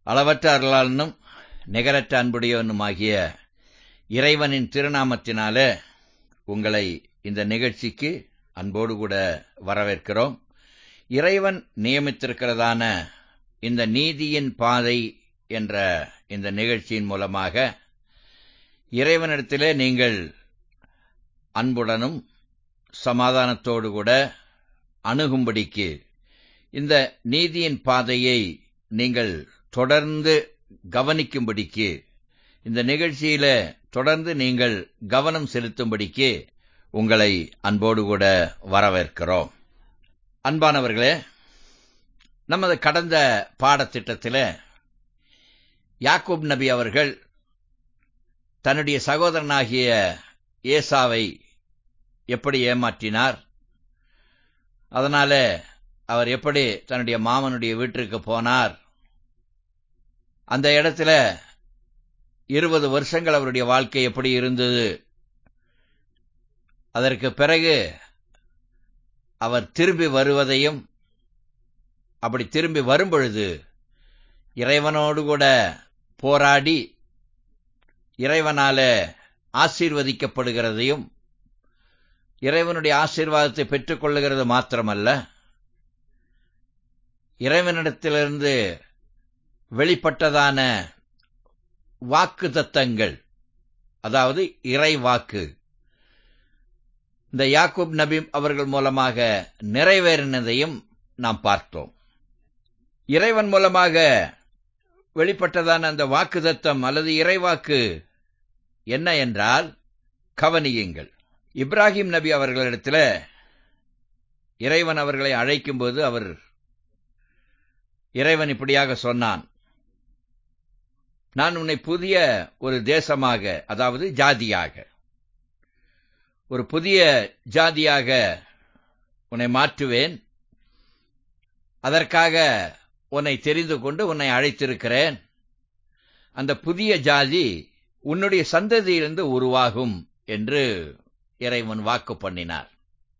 அளவற்ற அருளாளனும் நிகரற்ற அன்புடையவனுமாகிய இறைவனின் திருநாமத்தினால உங்களை இந்த நிகழ்ச்சிக்கு அன்போடு கூட வரவேற்கிறோம் இறைவன் நியமித்திருக்கிறதான இந்த நீதியின் பாதை என்ற இந்த நிகழ்ச்சியின் மூலமாக இறைவனிடத்திலே நீங்கள் அன்புடனும் சமாதானத்தோடு கூட அணுகும்படிக்கு இந்த நீதியின் பாதையை நீங்கள் தொடர்ந்து கவனிக்கும்படிக்கு இந்த நிகழ்ச்சியில தொடர்ந்து நீங்கள் கவனம் செலுத்தும்படிக்கு உங்களை அன்போடு கூட வரவேற்கிறோம் அன்பானவர்களே நமது கடந்த பாடத்திட்டத்தில் யாக்கூப் நபி அவர்கள் தன்னுடைய சகோதரனாகிய ஏசாவை எப்படி ஏமாற்றினார் அதனால அவர் எப்படி தன்னுடைய மாமனுடைய வீட்டிற்கு போனார் அந்த இடத்துல இருபது வருஷங்கள் அவருடைய வாழ்க்கை எப்படி இருந்தது அதற்கு பிறகு அவர் திரும்பி வருவதையும் அப்படி திரும்பி வரும்பொழுது இறைவனோடு கூட போராடி இறைவனால ஆசீர்வதிக்கப்படுகிறதையும் இறைவனுடைய ஆசீர்வாதத்தை பெற்றுக்கொள்ளுகிறது மாத்திரமல்ல இறைவனிடத்திலிருந்து வெளிப்பட்டதான வாக்கு தத்தங்கள் அதாவது இறை வாக்கு இந்த யாக்கூப் நபி அவர்கள் மூலமாக நிறைவேறினதையும் நாம் பார்த்தோம் இறைவன் மூலமாக வெளிப்பட்டதான அந்த வாக்கு தத்தம் அல்லது இறைவாக்கு என்ன என்றால் கவனியுங்கள் இப்ராஹிம் நபி அவர்களிடத்தில் இறைவன் அவர்களை அழைக்கும்போது அவர் இறைவன் இப்படியாக சொன்னான் நான் உன்னை புதிய ஒரு தேசமாக அதாவது ஜாதியாக ஒரு புதிய ஜாதியாக உன்னை மாற்றுவேன் அதற்காக உன்னை தெரிந்து கொண்டு உன்னை அழைத்திருக்கிறேன் அந்த புதிய ஜாதி உன்னுடைய சந்ததியிலிருந்து உருவாகும் என்று இறைவன் வாக்கு பண்ணினார்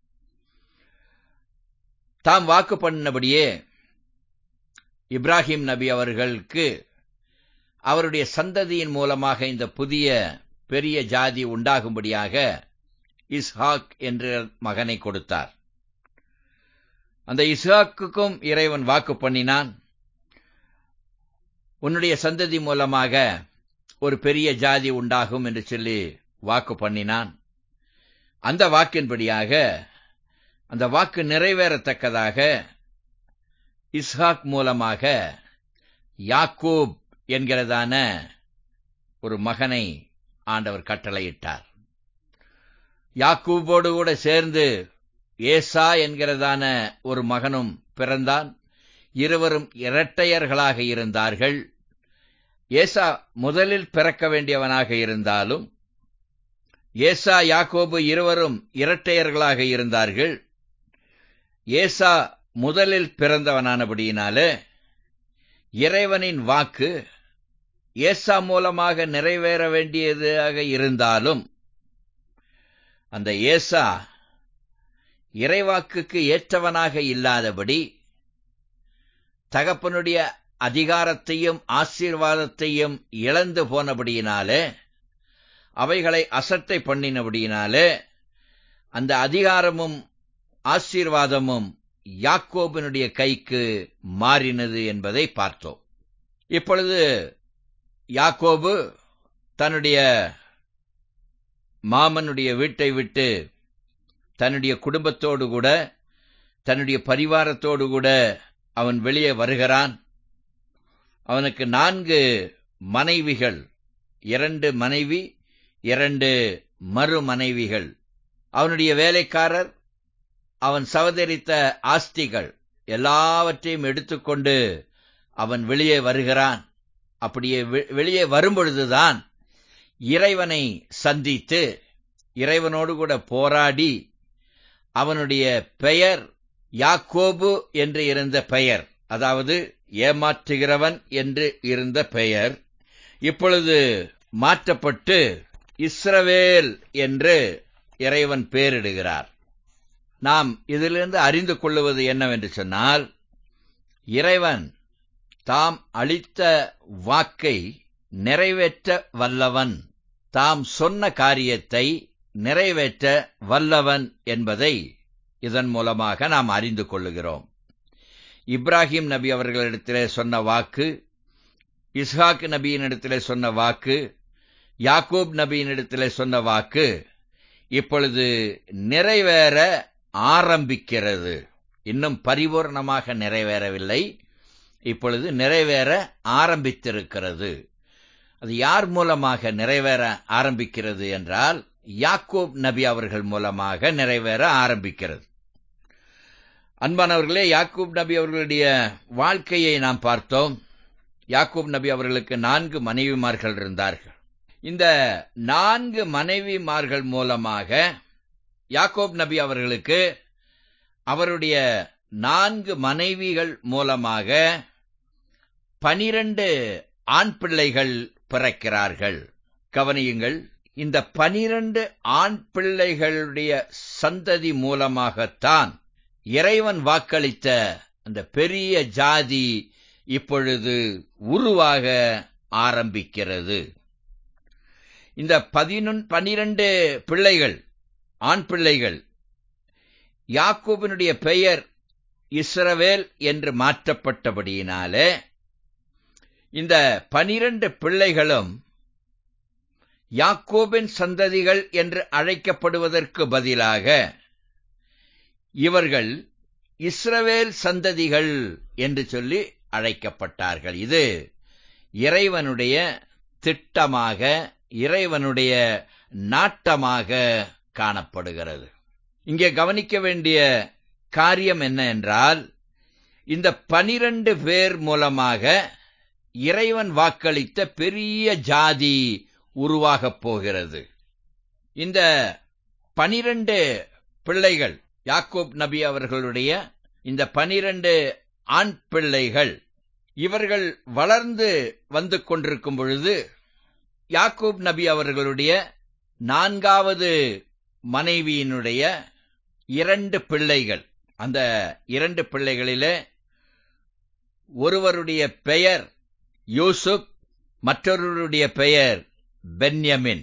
தாம் வாக்கு பண்ணினபடியே இப்ராஹிம் நபி அவர்களுக்கு அவருடைய சந்ததியின் மூலமாக இந்த புதிய பெரிய ஜாதி உண்டாகும்படியாக இஸ்ஹாக் என்ற மகனை கொடுத்தார் அந்த இஸ்ஹாக்குக்கும் இறைவன் வாக்கு பண்ணினான் உன்னுடைய சந்ததி மூலமாக ஒரு பெரிய ஜாதி உண்டாகும் என்று சொல்லி வாக்கு பண்ணினான் அந்த வாக்கின்படியாக அந்த வாக்கு நிறைவேறத்தக்கதாக இஸ்ஹாக் மூலமாக யாக்கூப் என்கிறதான ஒரு மகனை ஆண்டவர் கட்டளையிட்டார் யாக்கூபோடு கூட சேர்ந்து ஏசா என்கிறதான ஒரு மகனும் பிறந்தான் இருவரும் இரட்டையர்களாக இருந்தார்கள் ஏசா முதலில் பிறக்க வேண்டியவனாக இருந்தாலும் ஏசா யாக்கோபு இருவரும் இரட்டையர்களாக இருந்தார்கள் ஏசா முதலில் பிறந்தவனானபடியினாலே இறைவனின் வாக்கு ஏசா மூலமாக நிறைவேற வேண்டியதாக இருந்தாலும் அந்த ஏசா இறைவாக்குக்கு ஏற்றவனாக இல்லாதபடி தகப்பனுடைய அதிகாரத்தையும் ஆசீர்வாதத்தையும் இழந்து போனபடியினாலே அவைகளை அசட்டை பண்ணினபடியினாலே அந்த அதிகாரமும் ஆசீர்வாதமும் யாக்கோபினுடைய கைக்கு மாறினது என்பதை பார்த்தோம் இப்பொழுது யாக்கோபு தன்னுடைய மாமனுடைய வீட்டை விட்டு தன்னுடைய குடும்பத்தோடு கூட தன்னுடைய பரிவாரத்தோடு கூட அவன் வெளியே வருகிறான் அவனுக்கு நான்கு மனைவிகள் இரண்டு மனைவி இரண்டு மறு மனைவிகள் அவனுடைய வேலைக்காரர் அவன் சவதரித்த ஆஸ்திகள் எல்லாவற்றையும் எடுத்துக்கொண்டு அவன் வெளியே வருகிறான் அப்படியே வெளியே வரும்பொழுதுதான் இறைவனை சந்தித்து இறைவனோடு கூட போராடி அவனுடைய பெயர் யாக்கோபு என்று இருந்த பெயர் அதாவது ஏமாற்றுகிறவன் என்று இருந்த பெயர் இப்பொழுது மாற்றப்பட்டு இஸ்ரவேல் என்று இறைவன் பேரிடுகிறார் நாம் இதிலிருந்து அறிந்து கொள்ளுவது என்னவென்று சொன்னால் இறைவன் தாம் அளித்த வாக்கை நிறைவேற்ற வல்லவன் தாம் சொன்ன காரியத்தை நிறைவேற்ற வல்லவன் என்பதை இதன் மூலமாக நாம் அறிந்து கொள்ளுகிறோம் இப்ராஹிம் நபி அவர்களிடத்திலே சொன்ன வாக்கு இஸ்ஹாக் நபியினிடத்திலே சொன்ன வாக்கு யாக்கூப் நபியினிடத்திலே சொன்ன வாக்கு இப்பொழுது நிறைவேற ஆரம்பிக்கிறது இன்னும் பரிபூர்ணமாக நிறைவேறவில்லை இப்பொழுது நிறைவேற ஆரம்பித்திருக்கிறது அது யார் மூலமாக நிறைவேற ஆரம்பிக்கிறது என்றால் யாக்கூப் நபி அவர்கள் மூலமாக நிறைவேற ஆரம்பிக்கிறது அன்பானவர்களே யாக்கூப் நபி அவர்களுடைய வாழ்க்கையை நாம் பார்த்தோம் யாக்கூப் நபி அவர்களுக்கு நான்கு மனைவிமார்கள் இருந்தார்கள் இந்த நான்கு மனைவிமார்கள் மூலமாக யாக்கோப் நபி அவர்களுக்கு அவருடைய நான்கு மனைவிகள் மூலமாக பனிரண்டு ஆண் பிள்ளைகள் பிறக்கிறார்கள் கவனியுங்கள் இந்த பனிரண்டு ஆண் பிள்ளைகளுடைய சந்ததி மூலமாகத்தான் இறைவன் வாக்களித்த அந்த பெரிய ஜாதி இப்பொழுது உருவாக ஆரம்பிக்கிறது இந்த பதினொன் பனிரண்டு பிள்ளைகள் ஆண் பிள்ளைகள் யாக்கூபினுடைய பெயர் இஸ்ரவேல் என்று மாற்றப்பட்டபடியினாலே இந்த பனிரண்டு பிள்ளைகளும் யாக்கோபின் சந்ததிகள் என்று அழைக்கப்படுவதற்கு பதிலாக இவர்கள் இஸ்ரவேல் சந்ததிகள் என்று சொல்லி அழைக்கப்பட்டார்கள் இது இறைவனுடைய திட்டமாக இறைவனுடைய நாட்டமாக காணப்படுகிறது இங்கே கவனிக்க வேண்டிய காரியம் என்ன என்றால் இந்த பனிரண்டு பேர் மூலமாக இறைவன் வாக்களித்த பெரிய ஜாதி உருவாகப் போகிறது இந்த பனிரண்டு பிள்ளைகள் யாக்கூப் நபி அவர்களுடைய இந்த பனிரண்டு ஆண் பிள்ளைகள் இவர்கள் வளர்ந்து வந்து கொண்டிருக்கும் பொழுது யாக்கூப் நபி அவர்களுடைய நான்காவது மனைவியினுடைய இரண்டு பிள்ளைகள் அந்த இரண்டு பிள்ளைகளிலே ஒருவருடைய பெயர் யூசுப் மற்றொருவருடைய பெயர் பென்யமின்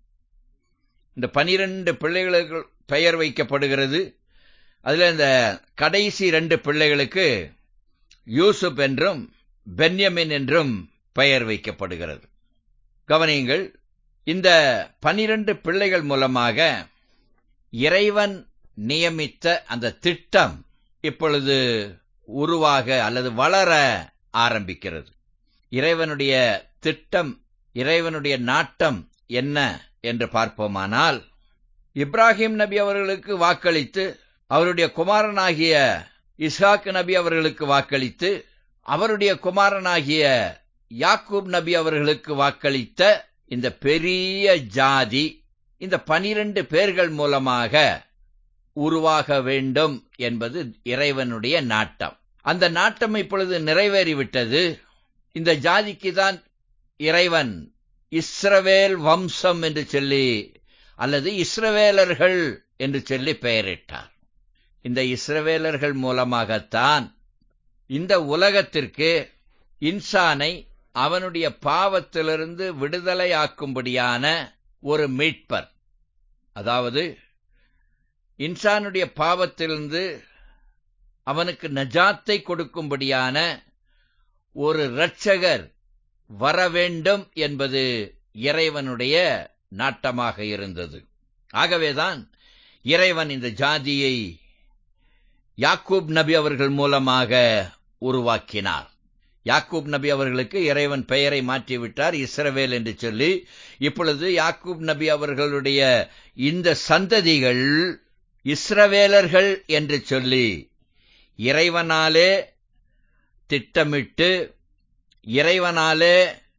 இந்த பனிரெண்டு பிள்ளைகளுக்கு பெயர் வைக்கப்படுகிறது அதில் இந்த கடைசி ரெண்டு பிள்ளைகளுக்கு யூசுப் என்றும் பென்யமின் என்றும் பெயர் வைக்கப்படுகிறது கவனியுங்கள் இந்த பனிரண்டு பிள்ளைகள் மூலமாக இறைவன் நியமித்த அந்த திட்டம் இப்பொழுது உருவாக அல்லது வளர ஆரம்பிக்கிறது இறைவனுடைய திட்டம் இறைவனுடைய நாட்டம் என்ன என்று பார்ப்போமானால் இப்ராஹிம் நபி அவர்களுக்கு வாக்களித்து அவருடைய குமாரனாகிய இஸ்ஹாக் நபி அவர்களுக்கு வாக்களித்து அவருடைய குமாரனாகிய யாக்கூப் நபி அவர்களுக்கு வாக்களித்த இந்த பெரிய ஜாதி இந்த பனிரெண்டு பேர்கள் மூலமாக உருவாக வேண்டும் என்பது இறைவனுடைய நாட்டம் அந்த நாட்டம் இப்பொழுது நிறைவேறிவிட்டது இந்த ஜாதிக்கு தான் இறைவன் இஸ்ரவேல் வம்சம் என்று சொல்லி அல்லது இஸ்ரவேலர்கள் என்று சொல்லி பெயரிட்டார் இந்த இஸ்ரவேலர்கள் மூலமாகத்தான் இந்த உலகத்திற்கு இன்சானை அவனுடைய பாவத்திலிருந்து விடுதலையாக்கும்படியான ஒரு மீட்பர் அதாவது இன்சானுடைய பாவத்திலிருந்து அவனுக்கு நஜாத்தை கொடுக்கும்படியான ஒரு இரட்சகர் வர வேண்டும் என்பது இறைவனுடைய நாட்டமாக இருந்தது ஆகவேதான் இறைவன் இந்த ஜாதியை யாக்கூப் நபி அவர்கள் மூலமாக உருவாக்கினார் யாக்கூப் நபி அவர்களுக்கு இறைவன் பெயரை மாற்றிவிட்டார் இஸ்ரவேல் என்று சொல்லி இப்பொழுது யாக்கூப் நபி அவர்களுடைய இந்த சந்ததிகள் இஸ்ரவேலர்கள் என்று சொல்லி இறைவனாலே திட்டமிட்டு இறைவனாலே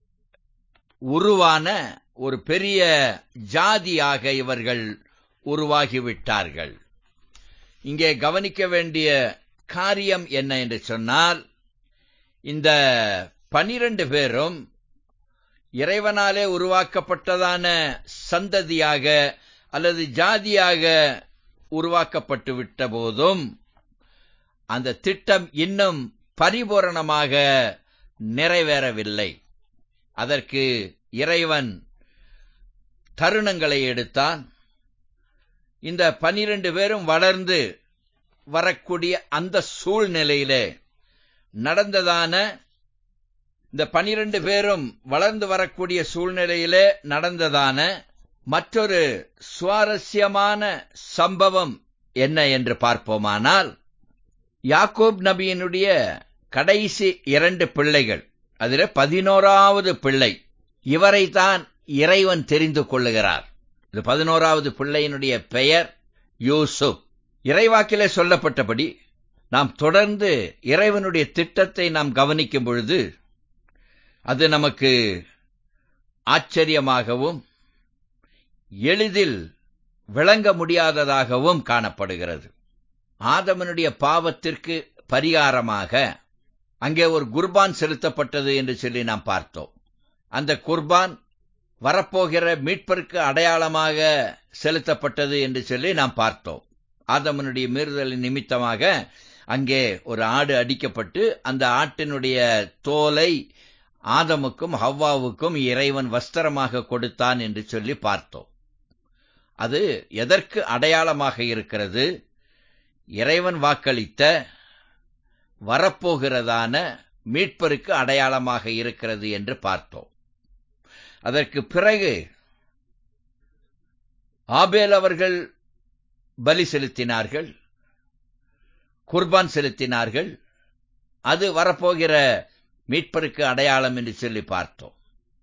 உருவான ஒரு பெரிய ஜாதியாக இவர்கள் உருவாகிவிட்டார்கள் இங்கே கவனிக்க வேண்டிய காரியம் என்ன என்று சொன்னால் இந்த பனிரண்டு பேரும் இறைவனாலே உருவாக்கப்பட்டதான சந்ததியாக அல்லது ஜாதியாக உருவாக்கப்பட்டு விட்ட போதும் அந்த திட்டம் இன்னும் பரிபூரணமாக நிறைவேறவில்லை அதற்கு இறைவன் தருணங்களை எடுத்தான் இந்த பனிரெண்டு பேரும் வளர்ந்து வரக்கூடிய அந்த சூழ்நிலையிலே நடந்ததான இந்த பனிரெண்டு பேரும் வளர்ந்து வரக்கூடிய சூழ்நிலையிலே நடந்ததான மற்றொரு சுவாரஸ்யமான சம்பவம் என்ன என்று பார்ப்போமானால் யாக்கூப் நபியினுடைய கடைசி இரண்டு பிள்ளைகள் அதில் பதினோராவது பிள்ளை இவரைத்தான் இறைவன் தெரிந்து கொள்ளுகிறார் இது பதினோராவது பிள்ளையினுடைய பெயர் யூசுப் இறைவாக்கிலே சொல்லப்பட்டபடி நாம் தொடர்ந்து இறைவனுடைய திட்டத்தை நாம் கவனிக்கும் பொழுது அது நமக்கு ஆச்சரியமாகவும் எளிதில் விளங்க முடியாததாகவும் காணப்படுகிறது ஆதமனுடைய பாவத்திற்கு பரிகாரமாக அங்கே ஒரு குர்பான் செலுத்தப்பட்டது என்று சொல்லி நாம் பார்த்தோம் அந்த குர்பான் வரப்போகிற மீட்பருக்கு அடையாளமாக செலுத்தப்பட்டது என்று சொல்லி நாம் பார்த்தோம் ஆதமனுடைய மீறுதலின் நிமித்தமாக அங்கே ஒரு ஆடு அடிக்கப்பட்டு அந்த ஆட்டினுடைய தோலை ஆதமுக்கும் ஹவ்வாவுக்கும் இறைவன் வஸ்திரமாக கொடுத்தான் என்று சொல்லி பார்த்தோம் அது எதற்கு அடையாளமாக இருக்கிறது இறைவன் வாக்களித்த வரப்போகிறதான மீட்பருக்கு அடையாளமாக இருக்கிறது என்று பார்த்தோம் அதற்கு பிறகு ஆபேல் அவர்கள் பலி செலுத்தினார்கள் குர்பான் செலுத்தினார்கள் அது வரப்போகிற மீட்பருக்கு அடையாளம் என்று சொல்லி பார்த்தோம்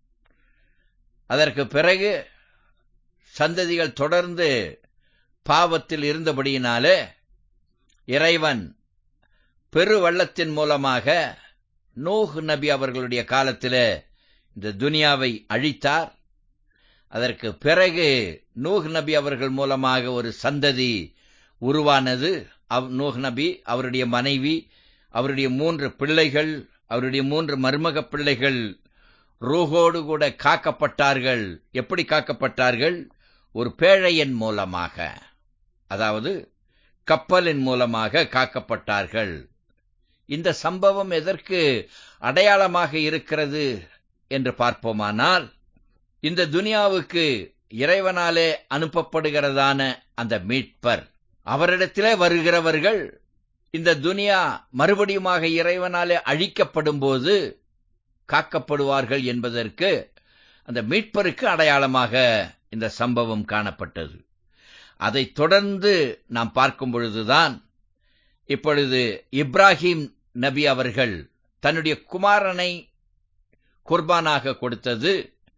அதற்கு பிறகு சந்ததிகள் தொடர்ந்து பாவத்தில் இருந்தபடியினாலே இறைவன் பெருவள்ளத்தின் மூலமாக நூஹ் நபி அவர்களுடைய காலத்தில் இந்த துனியாவை அழித்தார் அதற்கு பிறகு நூஹ் நபி அவர்கள் மூலமாக ஒரு சந்ததி உருவானது நூஹ் நபி அவருடைய மனைவி அவருடைய மூன்று பிள்ளைகள் அவருடைய மூன்று மருமக பிள்ளைகள் ரூஹோடு கூட காக்கப்பட்டார்கள் எப்படி காக்கப்பட்டார்கள் ஒரு பேழையின் மூலமாக அதாவது கப்பலின் மூலமாக காக்கப்பட்டார்கள் இந்த சம்பவம் எதற்கு அடையாளமாக இருக்கிறது என்று பார்ப்போமானால் இந்த துனியாவுக்கு இறைவனாலே அனுப்பப்படுகிறதான அந்த மீட்பர் அவரிடத்திலே வருகிறவர்கள் இந்த துனியா மறுபடியுமாக இறைவனாலே அழிக்கப்படும் போது காக்கப்படுவார்கள் என்பதற்கு அந்த மீட்பருக்கு அடையாளமாக இந்த சம்பவம் காணப்பட்டது அதை தொடர்ந்து நாம் பார்க்கும் பொழுதுதான் இப்பொழுது இப்ராஹிம் நபி அவர்கள் தன்னுடைய குமாரனை குர்பானாக கொடுத்தது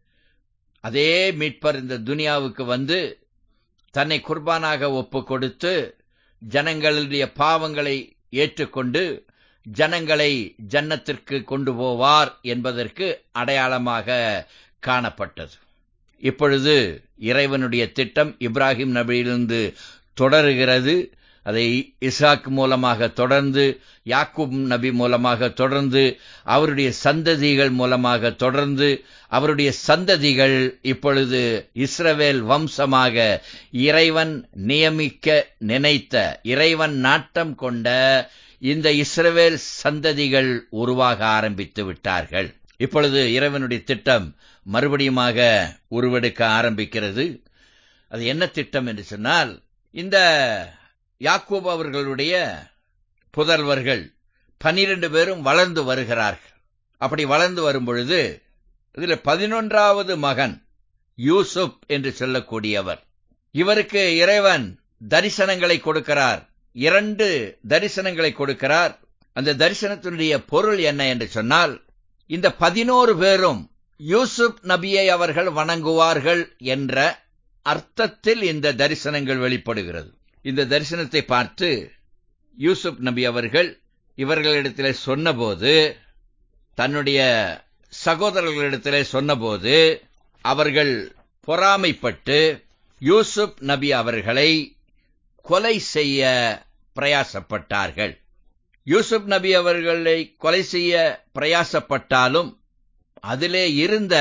அதே மீட்பர் இந்த துனியாவுக்கு வந்து தன்னை குர்பானாக ஒப்பு கொடுத்து ஜனங்களுடைய பாவங்களை ஏற்றுக்கொண்டு ஜனங்களை ஜன்னத்திற்கு கொண்டு போவார் என்பதற்கு அடையாளமாக காணப்பட்டது இப்பொழுது இறைவனுடைய திட்டம் இப்ராஹிம் நபியிலிருந்து தொடருகிறது அதை இசாக் மூலமாக தொடர்ந்து யாக்கூப் நபி மூலமாக தொடர்ந்து அவருடைய சந்ததிகள் மூலமாக தொடர்ந்து அவருடைய சந்ததிகள் இப்பொழுது இஸ்ரவேல் வம்சமாக இறைவன் நியமிக்க நினைத்த இறைவன் நாட்டம் கொண்ட இந்த இஸ்ரவேல் சந்ததிகள் உருவாக ஆரம்பித்து விட்டார்கள் இப்பொழுது இறைவனுடைய திட்டம் மறுபடியுமாக உருவெடுக்க ஆரம்பிக்கிறது அது என்ன திட்டம் என்று சொன்னால் இந்த யாக்கூப் அவர்களுடைய புதல்வர்கள் பனிரெண்டு பேரும் வளர்ந்து வருகிறார்கள் அப்படி வளர்ந்து வரும் பொழுது இதில் பதினொன்றாவது மகன் யூசுப் என்று சொல்லக்கூடியவர் இவருக்கு இறைவன் தரிசனங்களை கொடுக்கிறார் இரண்டு தரிசனங்களை கொடுக்கிறார் அந்த தரிசனத்தினுடைய பொருள் என்ன என்று சொன்னால் இந்த பதினோரு பேரும் யூசுப் நபியை அவர்கள் வணங்குவார்கள் என்ற அர்த்தத்தில் இந்த தரிசனங்கள் வெளிப்படுகிறது இந்த தரிசனத்தை பார்த்து யூசுப் நபி அவர்கள் இவர்களிடத்திலே சொன்னபோது தன்னுடைய சகோதரர்களிடத்திலே சொன்னபோது அவர்கள் பொறாமைப்பட்டு யூசுப் நபி அவர்களை கொலை செய்ய பிரயாசப்பட்டார்கள் யூசுப் நபி அவர்களை கொலை செய்ய பிரயாசப்பட்டாலும் அதிலே இருந்த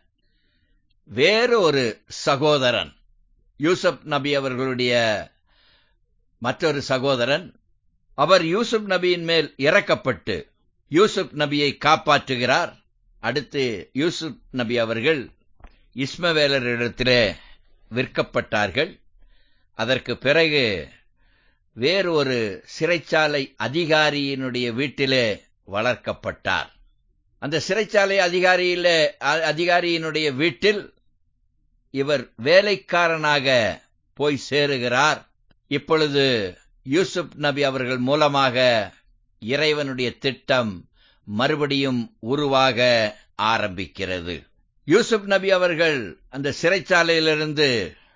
வேறு ஒரு சகோதரன் யூசுப் நபி அவர்களுடைய மற்றொரு சகோதரன் அவர் யூசுப் நபியின் மேல் இறக்கப்பட்டு யூசுப் நபியை காப்பாற்றுகிறார் அடுத்து யூசுப் நபி அவர்கள் இஸ்மவேலரிடத்திலே விற்கப்பட்டார்கள் அதற்கு பிறகு வேறு ஒரு சிறைச்சாலை அதிகாரியினுடைய வீட்டிலே வளர்க்கப்பட்டார் அந்த சிறைச்சாலை அதிகாரியில அதிகாரியினுடைய வீட்டில் இவர் வேலைக்காரனாக போய் சேருகிறார் இப்பொழுது யூசுப் நபி அவர்கள் மூலமாக இறைவனுடைய திட்டம் மறுபடியும் உருவாக ஆரம்பிக்கிறது யூசுப் நபி அவர்கள் அந்த சிறைச்சாலையிலிருந்து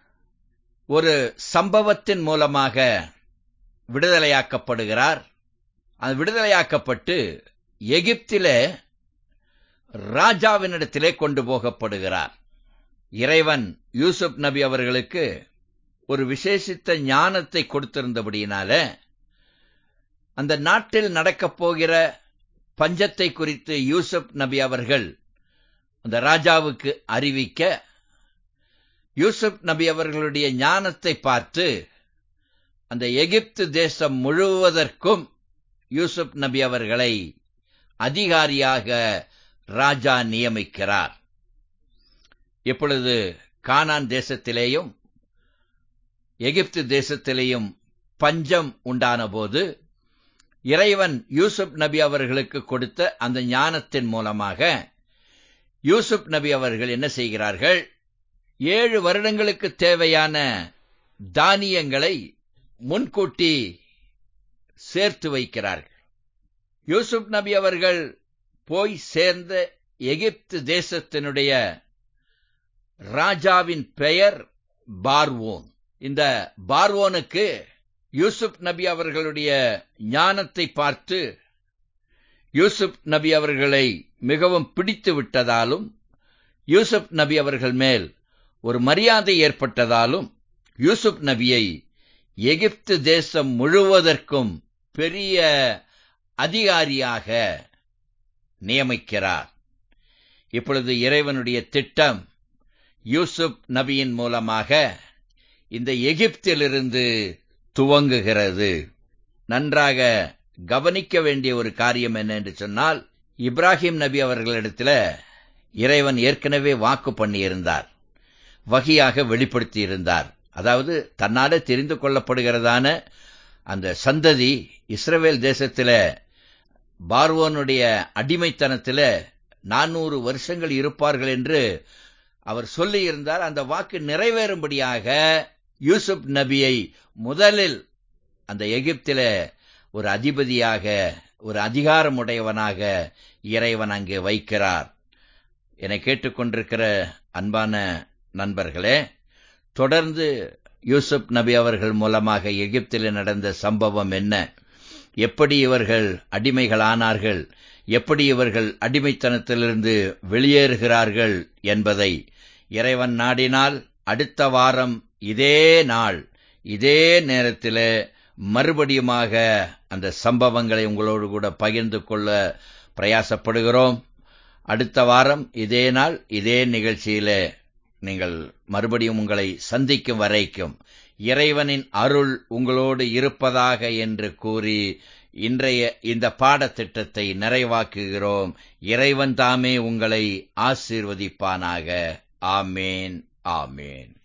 ஒரு சம்பவத்தின் மூலமாக விடுதலையாக்கப்படுகிறார் அது விடுதலையாக்கப்பட்டு எகிப்திலே ராஜாவினிடத்திலே கொண்டு போகப்படுகிறார் இறைவன் யூசுப் நபி அவர்களுக்கு ஒரு விசேஷித்த ஞானத்தை கொடுத்திருந்தபடியினால அந்த நாட்டில் நடக்கப் போகிற பஞ்சத்தை குறித்து யூசுப் நபி அவர்கள் அந்த ராஜாவுக்கு அறிவிக்க யூசுப் நபி அவர்களுடைய ஞானத்தை பார்த்து அந்த எகிப்து தேசம் முழுவதற்கும் யூசுப் நபி அவர்களை அதிகாரியாக ராஜா நியமிக்கிறார் இப்பொழுது கானான் தேசத்திலேயும் எகிப்து தேசத்திலேயும் பஞ்சம் உண்டான போது இறைவன் யூசுப் நபி அவர்களுக்கு கொடுத்த அந்த ஞானத்தின் மூலமாக யூசுப் நபி அவர்கள் என்ன செய்கிறார்கள் ஏழு வருடங்களுக்கு தேவையான தானியங்களை முன்கூட்டி சேர்த்து வைக்கிறார்கள் யூசுப் நபி அவர்கள் போய் சேர்ந்த எகிப்து தேசத்தினுடைய ராஜாவின் பெயர் பார்வோன் இந்த பார்வோனுக்கு யூசுப் நபி அவர்களுடைய ஞானத்தை பார்த்து யூசுப் நபி அவர்களை மிகவும் பிடித்து விட்டதாலும் யூசுப் நபி அவர்கள் மேல் ஒரு மரியாதை ஏற்பட்டதாலும் யூசுப் நபியை எகிப்து தேசம் முழுவதற்கும் பெரிய அதிகாரியாக நியமிக்கிறார் இப்பொழுது இறைவனுடைய திட்டம் யூசுப் நபியின் மூலமாக இந்த எகிப்திலிருந்து துவங்குகிறது நன்றாக கவனிக்க வேண்டிய ஒரு காரியம் என்ன என்று சொன்னால் இப்ராஹிம் நபி அவர்களிடத்தில் இறைவன் ஏற்கனவே வாக்கு பண்ணியிருந்தார் வகையாக வெளிப்படுத்தி இருந்தார் அதாவது தன்னாலே தெரிந்து கொள்ளப்படுகிறதான அந்த சந்ததி இஸ்ரவேல் தேசத்தில் பார்வோனுடைய அடிமைத்தனத்தில் நானூறு வருஷங்கள் இருப்பார்கள் என்று அவர் சொல்லியிருந்தார் அந்த வாக்கு நிறைவேறும்படியாக யூசுப் நபியை முதலில் அந்த எகிப்தில ஒரு அதிபதியாக ஒரு அதிகாரமுடையவனாக இறைவன் அங்கே வைக்கிறார் என கேட்டுக்கொண்டிருக்கிற அன்பான நண்பர்களே தொடர்ந்து யூசுப் நபி அவர்கள் மூலமாக எகிப்தில் நடந்த சம்பவம் என்ன எப்படி இவர்கள் அடிமைகளானார்கள் எப்படி இவர்கள் அடிமைத்தனத்திலிருந்து வெளியேறுகிறார்கள் என்பதை இறைவன் நாடினால் அடுத்த வாரம் இதே நாள் இதே நேரத்தில் மறுபடியுமாக அந்த சம்பவங்களை உங்களோடு கூட பகிர்ந்து கொள்ள பிரயாசப்படுகிறோம் அடுத்த வாரம் இதே நாள் இதே நிகழ்ச்சியில நீங்கள் மறுபடியும் உங்களை சந்திக்கும் வரைக்கும் இறைவனின் அருள் உங்களோடு இருப்பதாக என்று கூறி இன்றைய இந்த பாடத்திட்டத்தை நிறைவாக்குகிறோம் இறைவன் தாமே உங்களை ஆசீர்வதிப்பானாக ஆமேன் ஆமேன்